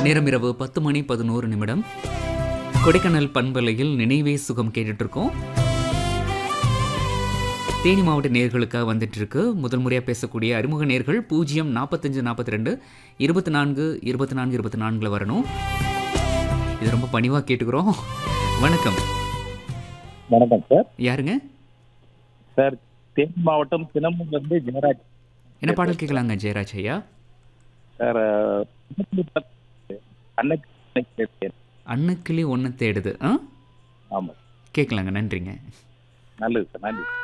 நேரம் இரவு பத்து மணி பதினோரு நிமிடம் கொடைக்கானல் பண்பலையில் நினைவே சுகம் கேட்டுட்டு இருக்கோம் தேனி மாவட்ட நேர்களுக்காக வந்துட்டு இருக்கு முதல் முறையாக பேசக்கூடிய அறிமுக நேர்கள் பூஜ்ஜியம் நாற்பத்தஞ்சு நாற்பத்தி ரெண்டு இருபத்தி நான்கு இருபத்தி நான்கு இருபத்தி நான்கில் வரணும் இது ரொம்ப பணிவாக கேட்டுக்கிறோம் வணக்கம் வணக்கம் சார் யாருங்க சார் தேனி மாவட்டம் சினம்பூர்லேருந்து ஜெயராஜ் என்ன பாடல் கேட்கலாங்க ஜெயராஜ் ஐயா சார் அன்னைக்கு அன்னுக்கிளி ஒன்று தேடுது ஆ ஆமாம் கேட்கலாங்க நன்றிங்க நல்லது சார் நன்றி